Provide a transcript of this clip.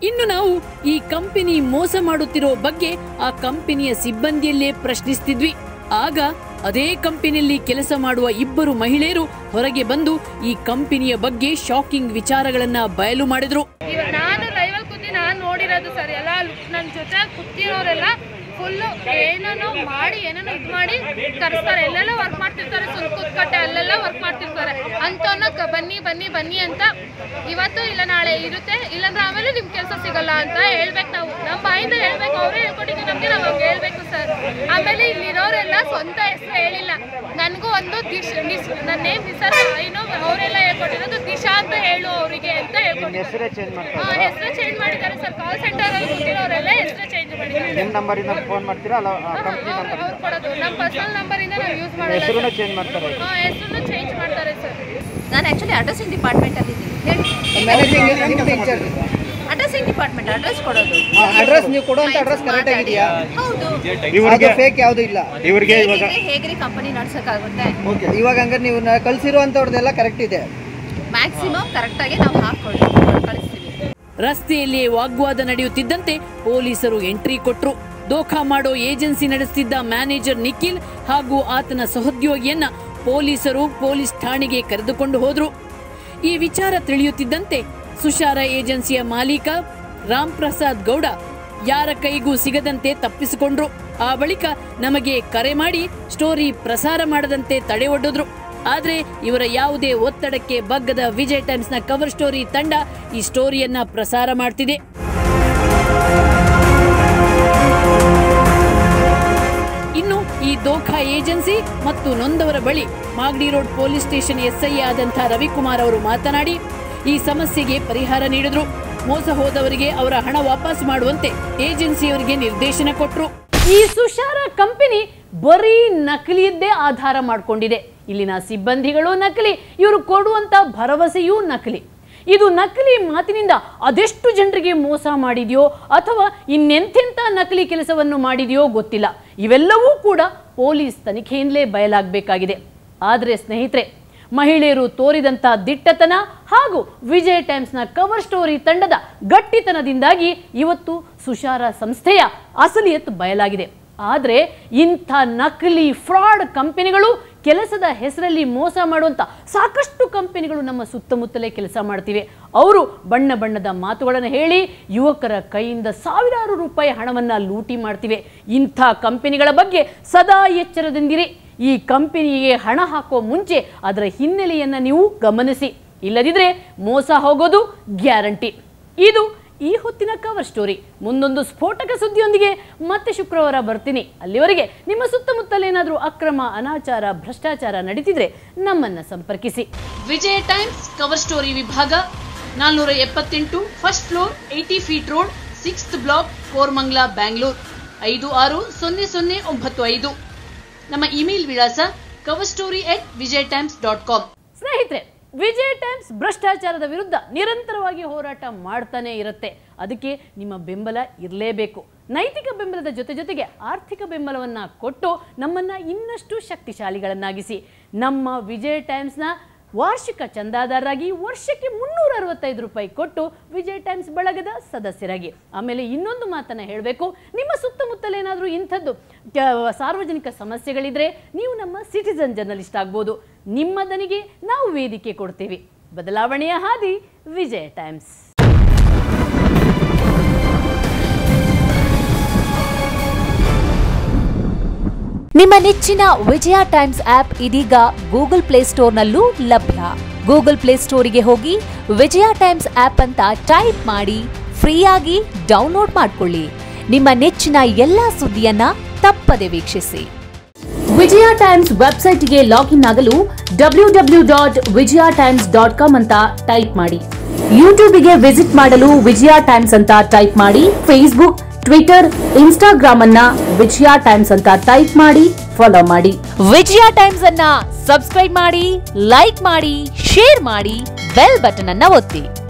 ಇನ್ನು ನಾವು ಈ ಕಂಪನಿ ಮೋಸ ಮಾಡುತ್ತಿರೋ ಬಗ್ಗೆ ಆ ಕಂಪನಿಯ ಸಿಬ್ಬಂದಿಯಲ್ಲೇ ಪ್ರಶ್ನಿಸ್ತಿದ್ವಿ ಆಗ ಅದೇ ಕಂಪನಿಯಲ್ಲಿ ಕೆಲಸ ಮಾಡುವ ಇಬ್ಬರು ಮಹಿಳೆಯರು ಹೊರಗೆ ಬಂದು ಈ ಕಂಪನಿಯ ಬಗ್ಗೆ ಶಾಕಿಂಗ್ ವಿಚಾರಗಳನ್ನ ಬಯಲು ಮಾಡಿದ್ರು ಇವಾಗ ನಾನು ಲೈವಲ್ಲಿ ಕೂತಿ ನಾನು ನೋಡಿರೋದು ಸರ್ ಎಲ್ಲ ನನ್ನ ಜೊತೆ ಕೂತಿರೋರೆಲ್ಲ ಫುಲ್ಲು ಏನೇನೋ ಮಾಡಿ ಏನೇನೋ ಇದು ಮಾಡಿ ಕರೆಸ್ತಾರೆ ಎಲ್ಲೆಲ್ಲ ವರ್ಕ್ ಮಾಡ್ತಿರ್ತಾರೆ ಸುಲ್ಕುತ್ಕಟ್ಟೆ ಅಲ್ಲೆಲ್ಲ ವರ್ಕ್ ಮಾಡ್ತಿರ್ತಾರೆ ಅಂಥವ್ನ ಕ ಬನ್ನಿ ಬನ್ನಿ ಬನ್ನಿ ಅಂತ ಇವತ್ತು ಇಲ್ಲ ನಾಳೆ ಇರುತ್ತೆ ಇಲ್ಲಾಂದ್ರೆ ಆಮೇಲೆ ನಿಮ್ಮ ಕೆಲಸ ಸಿಗಲ್ಲ ಅಂತ ಹೇಳ್ಬೇಕು ನಾವು ನಮ್ಮ ಬಾಯಿಂದ ಹೇಳ್ಬೇಕು ಅವರೇ ಹೇಳ್ಕೊಟ್ಟಿದ್ದು ನಮಗೆ ನಾವು ಹಂಗೆ ಹೇಳ್ಬೇಕು ಸರ್ ಆಮೇಲೆ ಇಲ್ಲಿರೋರೆಲ್ಲ ಸ್ವಂತ ಹೆಸರು ಹೇಳಿಲ್ಲ ನನಗೂ ಒಂದು ದಿಶ್ ನಿಶ್ ನನ್ನ ನೇಮ್ ನಿಸರ್ ಏನೋ ಅವರೆಲ್ಲ ಹೇಳ್ಕೊಟ್ಟಿರೋದು ದಿಶಾ ಅಂತ ಹೇಳು ಅವರಿಗೆ ಅಂತ ಹೇಳ್ಕೊಟ್ಟಿದ್ದಾರೆ ಹೆಸರೇ ಚೇಂಜ್ ಮಾಡ್ತಾರೆ ಹಾ ಹೆಸರು ಚೇಂಜ್ ಮಾಡಿದ್ದಾರೆ ಸರ್ ಕಾಲ್ ಸೆಂಟರ್ ಅಲ್ಲಿ ಕೂತಿರೋರೆಲ್ಲ ಹೆಸರು ಚೇಂಜ್ ಮಾಡಿದ್ದಾರೆ ನಿಮ್ಮ ನಂಬರಿಂದ ಫೋನ್ ಮಾಡ್ತೀರಾ ಅಲ್ಲ ಕಂಪ್ನಿ ಅವ್ರು ನಂಬರ್ ಅವ್ರು ಕೊಡೋದು ನಮ್ಮ ಪರ್ಸನಲ್ ನಂಬರ್ ಇಂದ ನಾವು ಯೂಸ್ ಮಾಡಲ್ಲ ಹೆಸರು ಚೇಂಜ್ ಮಾಡ್ತಾರೆ ಹಾ ಹೆಸರು ಚೇಂಜ್ ಮಾಡ್ತಾರೆ ಸರ್ ನಾನು ಆ್ಯಕ್ಚುಲಿ ಅಡ್ರೆಸ್ಸಿಂಗ್ ಡಿಪಾರ್ಟ್ಮೆಂಟಲ್ಲಿ ಇದ್ದೀನಿ ಹೇಳಿ ಅಡ್ರೆಸ್ಸಿಂಗ್ ಡಿಪಾರ್ಟ್ಮೆಂಟ್ ಅಡ್ರೆಸ್ ಕೊಡೋದು ಅಡ್ರೆಸ್ ನೀವು ಕೊಡುವಂತ ಅಡ್ರೆಸ್ ಕರೆಕ್ಟ್ ಆಗಿದೆಯಾ ಹೌದು ಇವ್ರಿಗೆ ಫೇಕ್ ಯಾವುದು ಇಲ್ಲ ಇವ್ರಿಗೆ ಇವಾಗ ಹೇಗಿದ್ರೆ ಹೇಗ್ರಿ ಕಂಪನಿ ನಡ್ಸೋಕ್ಕಾಗುತ್ತೆ ಓಕೆ ಇವಾಗ ಹಂಗಾರೆ ನೀವು ಕಳ್ಸಿರುವಂತವ್ರದ್ದೆಲ್ಲ ಕರೆಕ್ಟ್ ಇದೆ ಮ್ಯಾಕ್ಸಿಮಮ್ ಕರೆಕ್ಟಾಗಿ ನಾವು ಹಾಕ್ಕೊಳ್ಳಿ ಕಳಿಸ್ತೀವಿ ರಸ್ತೆಯಲ್ಲಿ ವಾಗ್ವಾದ ನಡೆಯುತ್ತಿದ್ದಂತೆ ಪೊಲೀಸರು ಎಂಟ್ರಿ ಕೊಟ್ರು ದೋಖಾ ಮಾಡೋ ಏಜೆನ್ಸಿ ನಡೆಸುತ್ತಿದ್ದ ಮ್ಯಾನೇಜರ್ ನಿಖಿಲ್ ಹಾಗೂ ಆತನ ಸಹೋದ್ಯೋಗಿಯನ್ನ ಪೊಲೀಸರು ಪೊಲೀಸ್ ಠಾಣೆಗೆ ಕರೆದುಕೊಂಡು ಹೋದ್ರು ಈ ವಿಚಾರ ತಿಳಿಯುತ್ತಿದ್ದಂತೆ ಸುಶಾರ ಏಜೆನ್ಸಿಯ ಮಾಲೀಕ ರಾಮ್ ಪ್ರಸಾದ್ ಗೌಡ ಯಾರ ಕೈಗೂ ಸಿಗದಂತೆ ತಪ್ಪಿಸಿಕೊಂಡ್ರು ಆ ಬಳಿಕ ನಮಗೆ ಕರೆ ಮಾಡಿ ಸ್ಟೋರಿ ಪ್ರಸಾರ ಮಾಡದಂತೆ ತಡೆ ಒಡ್ಡಿದ್ರು ಆದ್ರೆ ಇವರ ಯಾವುದೇ ಒತ್ತಡಕ್ಕೆ ಬಗ್ಗದ ವಿಜಯ್ ಟೈಮ್ಸ್ನ ಕವರ್ ಸ್ಟೋರಿ ತಂಡ ಈ ಸ್ಟೋರಿಯನ್ನ ಪ್ರಸಾರ ಮಾಡ್ತಿದೆ ಇನ್ನು ಈ ದೋಖಾ ಏಜೆನ್ಸಿ ಮತ್ತು ನೊಂದವರ ಬಳಿ Magadi road police station SI ಆದಂಥ ರವಿಕುಮಾರ್ ಅವರು ಮಾತನಾಡಿ ಈ ಸಮಸ್ಯೆಗೆ ಪರಿಹಾರ ನೀಡಿದ್ರು ಮೋಸ ಹೋದವರಿಗೆ ಅವರ ಹಣ ವಾಪಸ್ ಮಾಡುವಂತೆ ಏಜೆನ್ಸಿಯವರಿಗೆ ನಿರ್ದೇಶನ ಕೊಟ್ರು ಈ ಸುಶಾರ ಕಂಪನಿ ಬರೀ ನಕಲಿಯದ್ದೇ ಆಧಾರ ಮಾಡಿಕೊಂಡಿದೆ ಇಲ್ಲಿನ ಸಿಬ್ಬಂದಿಗಳು ನಕಲಿ ಇವರು ಕೊಡುವಂತ ಭರವಸೆಯೂ ನಕಲಿ ಇದು ನಕಲಿ ಮಾತಿನಿಂದ ಅದೆಷ್ಟು ಜನರಿಗೆ ಮೋಸ ಮಾಡಿದೆಯೋ ಅಥವಾ ಇನ್ನೆಂತೆಂಥ ನಕಲಿ ಕೆಲಸವನ್ನು ಮಾಡಿದೆಯೋ ಗೊತ್ತಿಲ್ಲ ಇವೆಲ್ಲವೂ ಕೂಡ ಪೊಲೀಸ್ ತನಿಖೆಯಿಂದಲೇ ಬಯಲಾಗಬೇಕಾಗಿದೆ ಆದರೆ ಸ್ನೇಹಿತರೆ ಮಹಿಳೆಯರು ತೋರಿದಂಥ ದಿಟ್ಟತನ ಹಾಗೂ ವಿಜಯ್ ಟೈಮ್ಸ್ನ ಕವರ್ ಸ್ಟೋರಿ ತಂಡದ ಗಟ್ಟಿತನದಿಂದಾಗಿ ಇವತ್ತು ಸುಶಾರ ಸಂಸ್ಥೆಯ ಅಸಲಿಯತ್ ಬಯಲಾಗಿದೆ ಆದರೆ ಇಂಥ ನಕಲಿ ಫ್ರಾಡ್ ಕಂಪನಿಗಳು ಕೆಲಸದ ಹೆಸರಲ್ಲಿ ಮೋಸ ಮಾಡುವಂಥ ಸಾಕಷ್ಟು ಕಂಪನಿಗಳು ನಮ್ಮ ಸುತ್ತಮುತ್ತಲೇ ಕೆಲಸ ಮಾಡ್ತಿವೆ ಅವರು ಬಣ್ಣ ಬಣ್ಣದ ಮಾತುಗಳನ್ನು ಹೇಳಿ ಯುವಕರ ಕೈಯಿಂದ ಸಾವಿರಾರು ರೂಪಾಯಿ ಹಣವನ್ನು ಲೂಟಿ ಮಾಡ್ತಿವೆ ಇಂಥ ಕಂಪನಿಗಳ ಬಗ್ಗೆ ಸದಾ ಎಚ್ಚರದಿಂದಿರಿ ಈ ಕಂಪನಿಗೆ ಹಣ ಹಾಕೋ ಮುಂಚೆ ಅದರ ಹಿನ್ನೆಲೆಯನ್ನು ನೀವು ಗಮನಿಸಿ ಇಲ್ಲದಿದ್ರೆ ಮೋಸ ಹೋಗೋದು ಗ್ಯಾರಂಟಿ ಇದು ಈ ಹೊತ್ತಿನ ಕವರ್ ಸ್ಟೋರಿ ಮುಂದೊಂದು ಸ್ಫೋಟಕ ಸುದ್ದಿಯೊಂದಿಗೆ ಮತ್ತೆ ಶುಕ್ರವಾರ ಬರ್ತೀನಿ ಅಲ್ಲಿವರೆಗೆ ನಿಮ್ಮ ಸುತ್ತಮುತ್ತಲೇನಾದರೂ ಅಕ್ರಮ ಅನಾಚಾರ ಭ್ರಷ್ಟಾಚಾರ ನಡೀತಿದ್ರೆ ನಮ್ಮನ್ನ ಸಂಪರ್ಕಿಸಿ ವಿಜಯ ಟೈಮ್ಸ್ ಕವರ್ ಸ್ಟೋರಿ ವಿಭಾಗ ನಾಲ್ನೂರ ಎಪ್ಪತ್ತೆಂಟು first floor eighty feet road sixth block Koramangala Bangalore ಐದು ಆರು ಸೊನ್ನೆ ಸೊನ್ನೆ ಒಂಬತ್ತು ಐದು ನಮ್ಮ ಇಮೇಲ್ ವಿಳಾಸ cover story at Vijay times dot com ಸ್ನೇಹಿತರೆ ವಿಜಯ್ ಟೈಮ್ಸ್ ಭ್ರಷ್ಟಾಚಾರದ ವಿರುದ್ಧ ನಿರಂತರವಾಗಿ ಹೋರಾಟ ಮಾಡ್ತಾನೆ ಇರುತ್ತೆ ಅದಕ್ಕೆ ನಿಮ್ಮ ಬೆಂಬಲ ಇರಲೇಬೇಕು ನೈತಿಕ ಬೆಂಬಲದ ಜೊತೆ ಜೊತೆಗೆ ಆರ್ಥಿಕ ಬೆಂಬಲವನ್ನ ಕೊಟ್ಟು ನಮ್ಮನ್ನ ಇನ್ನಷ್ಟು ಶಕ್ತಿಶಾಲಿಗಳನ್ನಾಗಿಸಿ ನಮ್ಮ ವಿಜಯ್ ಟೈಮ್ಸ್ನ ವಾರ್ಷಿಕ ಚಂದಾದಾರರಾಗಿ ವರ್ಷಕ್ಕೆ ಮುನ್ನೂರ ಅರವತ್ತೈದು ರೂಪಾಯಿ ಕೊಟ್ಟು ವಿಜಯ್ ಟೈಮ್ಸ್ ಬಳಗದ ಸದಸ್ಯರಾಗಿ ಆಮೇಲೆ ಇನ್ನೊಂದು ಮಾತನ್ನ ಹೇಳಬೇಕು ನಿಮ್ಮ ಸುತ್ತಮುತ್ತಲೇನಾದರೂ ಇಂಥದ್ದು ಕ- ಸಾರ್ವಜನಿಕ ಸಮಸ್ಯೆಗಳಿದ್ರೆ ನೀವು ನಮ್ಮ ಸಿಟಿಸನ್ ಜರ್ನಲಿಸ್ಟ್ ಆಗ್ಬೋದು ನಿಮ್ಮ ದನಿಗೆ ನಾವು ವೇದಿಕೆ ಕೊಡ್ತೀವಿ ಬದಲಾವಣೆಯ ಹಾದಿ ವಿಜಯ ಟೈಮ್ಸ್ ನಿಮ್ಮ ನೆಚ್ಚಿನ ವಿಜಯ ಟೈಮ್ಸ್ ಆಪ್ ಇದೀಗ ಗೂಗಲ್ ಪ್ಲೇಸ್ಟೋರ್ನಲ್ಲೂ ಲಭ್ಯ ಗೂಗಲ್ ಪ್ಲೇಸ್ಟೋರಿಗೆ ಹೋಗಿ ವಿಜಯ ಟೈಮ್ಸ್ ಆಪ್ ಅಂತ ಟೈಪ್ ಮಾಡಿ ಫ್ರೀಯಾಗಿ ಡೌನ್ಲೋಡ್ ಮಾಡಿಕೊಳ್ಳಿ ನಿಮ್ಮ ನೆಚ್ಚಿನ ಎಲ್ಲಾ ಸುದ್ದಿಯನ್ನ ತಪ್ಪದೆ ವೀಕ್ಷಿಸಿ ವಿಜಯ ಟೈಮ್ಸ್ ವೆಬ್ಸೈಟ್ಗೆ ಲಾಗಿನ್ ಆಗಲು W W dot Vijaya times dot com ಅಂತ ಟೈಪ್ ಮಾಡಿ ಯೂಟ್ಯೂಬ್ಗೆ ವಿಸಿಟ್ ಮಾಡಲು ವಿಜಯ ಟೈಮ್ಸ್ ಅಂತ ಟೈಪ್ ಮಾಡಿ ಫೇಸ್ಬುಕ್ ಟ್ವಿಟರ್ ಇನ್ಸ್ಟಾಗ್ರಾಮ್ ಅನ್ನ ವಿಜಯ ಟೈಮ್ಸ್ ಅಂತ ಟೈಪ್ ಮಾಡಿ ಫಾಲೋ ಮಾಡಿ ವಿಜಯ ಟೈಮ್ಸ್ ಅನ್ನ ಸಬ್ಸ್ಕ್ರೈಬ್ ಮಾಡಿ ಲೈಕ್ ಮಾಡಿ ಶೇರ್ ಮಾಡಿ ಬೆಲ್ ಬಟನ್ ಅನ್ನ ಒತ್ತಿ